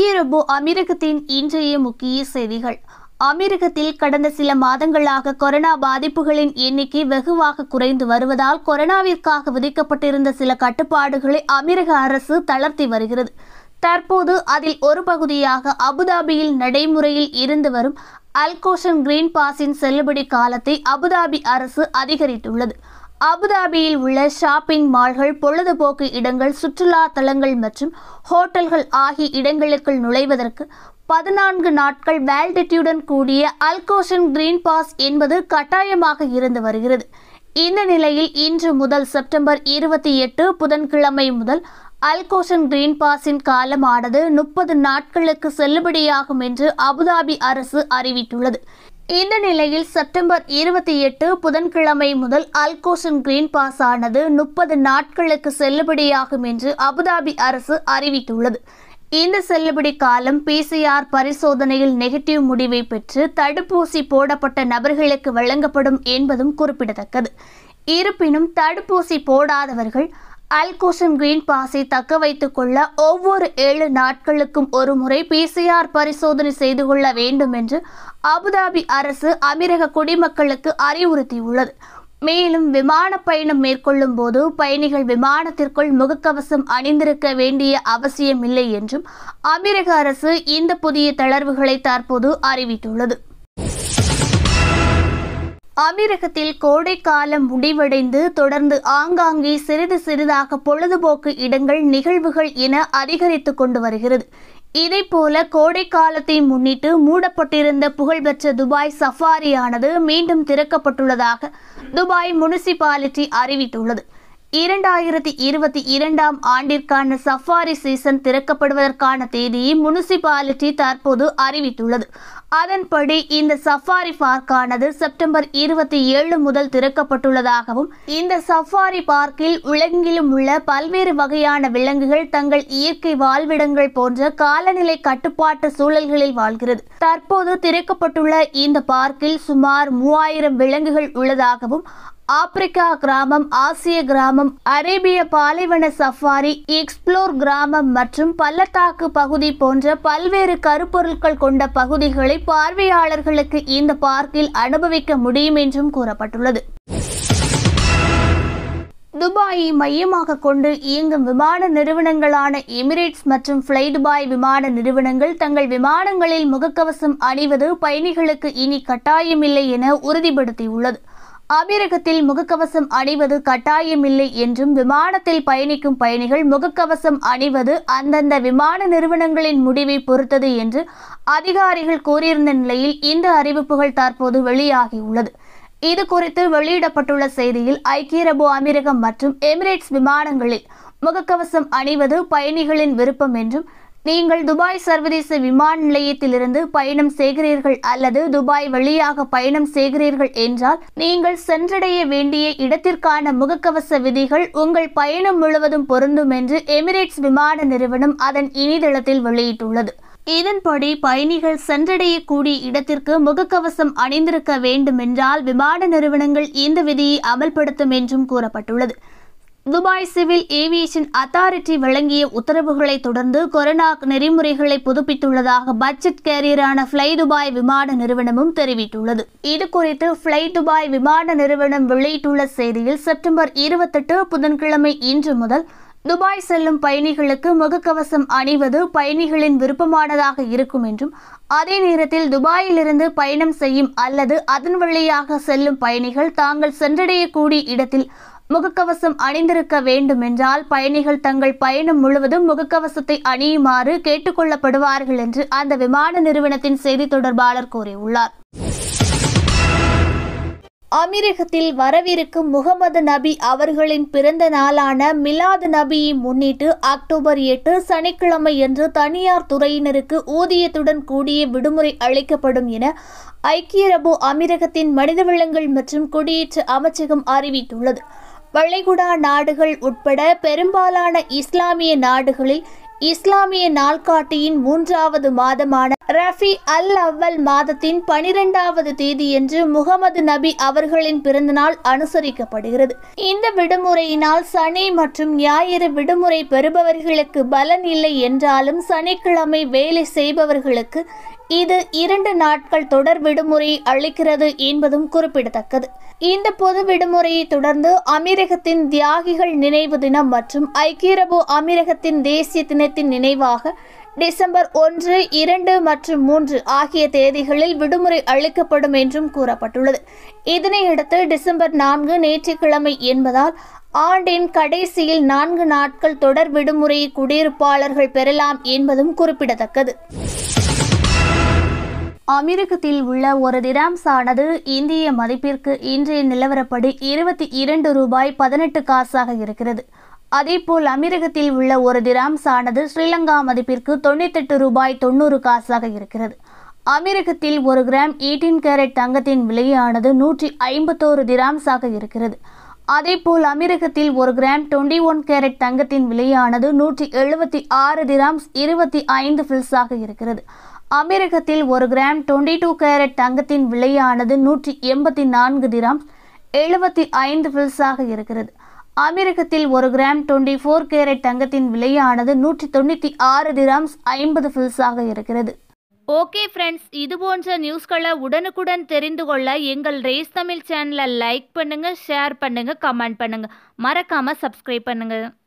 ஐக்கிய அரபு அமீரகத்தின் இன்றைய முக்கிய செய்திகள் அமீரகத்தில் கடந்த சில மாதங்களாக கொரோனா பாதிப்புகளின் எண்ணிக்கை வெகுவாக குறைந்து வருவதால் கொரோனாவிற்காக விதிக்கப்பட்டிருந்த சில கட்டுப்பாடுகளை அமீரக அரசு தளர்த்தி வருகிறது தற்போது அதில் ஒரு பகுதியாக அபுதாபியில் நடைமுறையில் இருந்து வரும் அல்கோஷன் கிரீன் பாஸின் செல்லுபடி காலத்தை அபுதாபி அரசு அதிகரித்துள்ளது அபுதாபியில் உள்ள ஷாப்பிங் மால்கள் பொழுதுபோக்கு இடங்கள் சுற்றுலா தலங்கள் மற்றும் ஹோட்டல்கள் ஆகிய இடங்களுக்குள் நுழைவதற்கு பதினான்கு நாட்கள் வேலிடிட்டியுடன் கூடிய அல்கோஷன் கிரீன் பாஸ் என்பது கட்டாயமாக இருந்து வருகிறது இந்த நிலையில் இன்று முதல் செப்டம்பர் இருபத்தி எட்டு புதன்கிழமை முதல் அல்கோஷன் கிரீன் பாஸின் காலமானது முப்பது நாட்களுக்கு செல்லுபடியாகும் என்று அபுதாபி அரசு அறிவித்துள்ளது இந்த நிலையில் செப்டம்பர் இருபத்தி எட்டு புதன்கிழமை முதல் அல்கோஷன் கிரீன் பாஸ் ஆனது முப்பது நாட்களுக்கு செல்லுபடியாகும் என்று அபுதாபி அரசு அறிவித்துள்ளது இந்த செல்லுபடி காலம் பிசிஆர் பரிசோதனையில் நெகட்டிவ் முடிவை பெற்று தடுப்பூசி போடப்பட்ட நபர்களுக்கு வழங்கப்படும் என்பதும் குறிப்பிடத்தக்கது இருப்பினும் தடுப்பூசி போடாதவர்கள் அல்கோஷன் கிரீன் பாஸை தக்க வைத்துக் கொள்ள ஒவ்வொரு ஏழு நாட்களுக்கும் ஒரு முறை பிசிஆர் பரிசோதனை செய்து கொள்ள வேண்டும் என்று அபுதாபி அரசு அமீரக குடிமக்களுக்கு அறிவுறுத்தியுள்ளது மேலும் விமான பயணம் மேற்கொள்ளும் போது பயணிகள் விமானத்திற்குள் முகக்கவசம் அணிந்திருக்க வேண்டிய அவசியமில்லை என்றும் அமீரக அரசு இந்த புதிய தளர்வுகளை தற்போது அறிவித்துள்ளது அமீரகத்தில் கோடைக்காலம் முடிவடைந்து தொடர்ந்து ஆங்காங்கே சிறிது சிறிதாக பொழுதுபோக்கு இடங்கள் நிகழ்வுகள் என அதிகரித்து கொண்டு வருகிறது இதைப்போல கோடை காலத்தை முன்னிட்டு மூடப்பட்டிருந்த புகழ்பெற்ற துபாய் சஃபாரியானது மீண்டும் திறக்கப்பட்டுள்ளதாக துபாய் முனிசிபாலிட்டி அறிவித்துள்ளது இரண்டாயிரத்தி இருபத்தி இரண்டாம் ஆண்டிற்கான சஃபாரி சீசன் திறக்கப்படுவதற்கான தேதியை முனிசிபாலிட்டி தற்போது அறிவித்துள்ளது அதன்படி இந்த சஃபாரி பார்க்கானது செப்டம்பர் இருபத்தி ஏழு முதல் திறக்கப்பட்டுள்ளதாகவும் இந்த சஃபாரி பார்க்கில் உலகெங்கிலும் உள்ள பல்வேறு வகையான விலங்குகள் தங்கள் இயற்கை வாழ்விடங்கள் போன்ற காலநிலை கட்டுப்பாட்டு சூழல்களில் வாழ்கிறது தற்போது திறக்கப்பட்டுள்ள இந்த பார்க்கில் சுமார் மூவாயிரம் விலங்குகள் உள்ளதாகவும் ஆப்பிரிக்கா கிராமம் ஆசிய கிராமம் அரேபிய பாலைவன சஃபாரி எக்ஸ்ப்ளோர் கிராமம் மற்றும் பள்ளத்தாக்கு பகுதி போன்ற பல்வேறு கருப்பொருட்கள் கொண்ட பகுதிகளை பார்வையாளர்களுக்கு இந்த பார்க்கில் அனுபவிக்க முடியும் என்றும் கூறப்பட்டுள்ளது துபாயை மையமாக கொண்டு இயங்கும் விமான நிறுவனங்களான எமிரேட்ஸ் மற்றும் ஃப்ளை துபாய் விமான நிறுவனங்கள் தங்கள் விமானங்களில் முகக்கவசம் அணிவது பயணிகளுக்கு இனி கட்டாயமில்லை என உறுதிப்படுத்தியுள்ளது அமீரகத்தில் முகக்கவசம் அணிவது கட்டாயமில்லை என்றும் விமானத்தில் பயணிக்கும் பயணிகள் முகக்கவசம் அணிவது அந்தந்த விமான நிறுவனங்களின் முடிவை பொறுத்தது என்று அதிகாரிகள் கூறியிருந்த நிலையில் இந்த அறிவிப்புகள் தற்போது வெளியாகியுள்ளது இது குறித்து வெளியிடப்பட்டுள்ள செய்தியில் ஐக்கிய அரபு அமீரகம் மற்றும் எமிரேட்ஸ் விமானங்களில் முகக்கவசம் அணிவது பயணிகளின் விருப்பம் என்றும் நீங்கள் துபாய் சர்வதேச விமான நிலையத்திலிருந்து பயணம் செய்கிறீர்கள் அல்லது துபாய் வழியாக பயணம் செய்கிறீர்கள் என்றால் நீங்கள் சென்றடைய வேண்டிய இடத்திற்கான முகக்கவச விதிகள் உங்கள் பயணம் முழுவதும் பொருந்தும் என்று எமிரேட்ஸ் விமான நிறுவனம் அதன் இணையதளத்தில் வெளியிட்டுள்ளது இதன்படி பயணிகள் சென்றடையக்கூடிய இடத்திற்கு முகக்கவசம் அணிந்திருக்க வேண்டும் என்றால் விமான நிறுவனங்கள் இந்த விதியை அமல்படுத்தும் என்றும் கூறப்பட்டுள்ளது துபாய் சிவில் ஏவியேஷன் அத்தாரிட்டி வழங்கிய உத்தரவுகளை தொடர்ந்து கொரோனா நெறிமுறைகளை புதுப்பித்துள்ளதாக பட்ஜெட் கேரியரான ஃப்ளை துபாய் விமான நிறுவனமும் தெரிவித்துள்ளது இது குறித்து ஃப்ளை துபாய் விமான நிறுவனம் வெளியிட்டுள்ள செய்தியில் செப்டம்பர் இருபத்தெட்டு புதன்கிழமை இன்று முதல் துபாய் செல்லும் பயணிகளுக்கு முகக்கவசம் அணிவது பயணிகளின் விருப்பமானதாக இருக்கும் என்றும் அதே நேரத்தில் துபாயிலிருந்து பயணம் செய்யும் அல்லது அதன் வழியாக செல்லும் பயணிகள் தாங்கள் சென்றடையக்கூடிய இடத்தில் முகக்கவசம் அணிந்திருக்க வேண்டும் என்றால் பயணிகள் தங்கள் பயணம் முழுவதும் முகக்கவசத்தை அணியுமாறு கேட்டுக்கொள்ளப்படுவார்கள் என்று அந்த விமான நிறுவனத்தின் செய்தி தொடர்பாளர் கூறியுள்ளார் அமீரகத்தில் வரவிருக்கும் முகமது நபி அவர்களின் பிறந்த நாளான மிலாது நபியை முன்னிட்டு அக்டோபர் எட்டு சனிக்கிழமை என்று தனியார் துறையினருக்கு ஊதியத்துடன் கூடிய விடுமுறை அளிக்கப்படும் என ஐக்கிய அரபு அமீரகத்தின் மனிதவளங்கள் மற்றும் குடியேற்ற அமைச்சகம் அறிவித்துள்ளது வளைகுடா நாடுகள் உட்பட பெரும்பாலான இஸ்லாமிய நாடுகளில் இஸ்லாமிய நாள்காட்டியின் மூன்றாவது மாதமான ரஃபி அல் அவ்வல் மாதத்தின் பனிரெண்டாவது தேதியன்று முகமது நபி அவர்களின் பிறந்தநாள் அனுசரிக்கப்படுகிறது இந்த விடுமுறையினால் சனி மற்றும் ஞாயிறு விடுமுறை பெறுபவர்களுக்கு பலன் இல்லை என்றாலும் சனிக்கிழமை வேலை செய்பவர்களுக்கு இது இரண்டு நாட்கள் தொடர் விடுமுறை அளிக்கிறது என்பதும் குறிப்பிடத்தக்கது இந்த பொது விடுமுறையை தொடர்ந்து அமீரகத்தின் தியாகிகள் நினைவு தினம் மற்றும் ஐக்கிய அரபு அமீரகத்தின் தேசிய தினத்தின் நினைவாக டிசம்பர் ஒன்று இரண்டு மற்றும் மூன்று ஆகிய தேதிகளில் விடுமுறை அளிக்கப்படும் என்றும் கூறப்பட்டுள்ளது இதனையடுத்து டிசம்பர் நான்கு ஞாயிற்றுக்கிழமை என்பதால் ஆண்டின் கடைசியில் நான்கு நாட்கள் தொடர் விடுமுறையை குடியிருப்பாளர்கள் பெறலாம் என்பதும் குறிப்பிடத்தக்கது அமெரிக்கத்தில் உள்ள ஒரு திராம்ஸ் ஆனது இந்திய மதிப்பிற்கு இன்றைய நிலவரப்படி இருபத்தி இரண்டு ரூபாய் பதினெட்டு காசாக இருக்கிறது அதேபோல் அமீரகத்தில் உள்ள ஒரு திராம்ஸ் ஆனது ஸ்ரீலங்கா மதிப்பிற்கு தொண்ணூத்தெட்டு ரூபாய் தொண்ணூறு காசாக இருக்கிறது அமெரிக்கத்தில் ஒரு கிராம் எயிட்டீன் கேரட் தங்கத்தின் விலையானது நூற்றி ஐம்பத்தோரு திராம்ஸாக இருக்கிறது அதேபோல் அமெரிக்கத்தில் ஒரு கிராம் டுவெண்ட்டி ஒன் கேரட் தங்கத்தின் விலையானது நூற்றி எழுபத்தி ஆறு திராம்ஸ் இருபத்தி ஐந்து ஃபில்ஸாக இருக்கிறது அமெரிக்கத்தில் ஒரு கிராம் டுவெண்ட்டி டூ கேரட் தங்கத்தின் விலையானது நூற்றி எண்பத்தி நான்கு திராம்ஸ் எழுபத்தி ஐந்து ஃபில்ஸாக இருக்கிறது அமெரிக்கத்தில் ஒரு கிராம் டுவெண்ட்டி ஃபோர் கேரட் தங்கத்தின் விலையானது நூற்றி தொண்ணூற்றி ஆறு திராம்ஸ் ஐம்பது ஃபில்ஸாக இருக்கிறது ஓகே ஃப்ரெண்ட்ஸ் இது போன்ற நியூஸ்களை உடனுக்குடன் தெரிந்து கொள்ள எங்கள் ரேஸ் தமிழ் சேனலை லைக் பண்ணுங்கள் ஷேர் பண்ணுங்கள் கமெண்ட் பண்ணுங்கள் மறக்காமல் சப்ஸ்கிரைப் பண்ணுங்கள்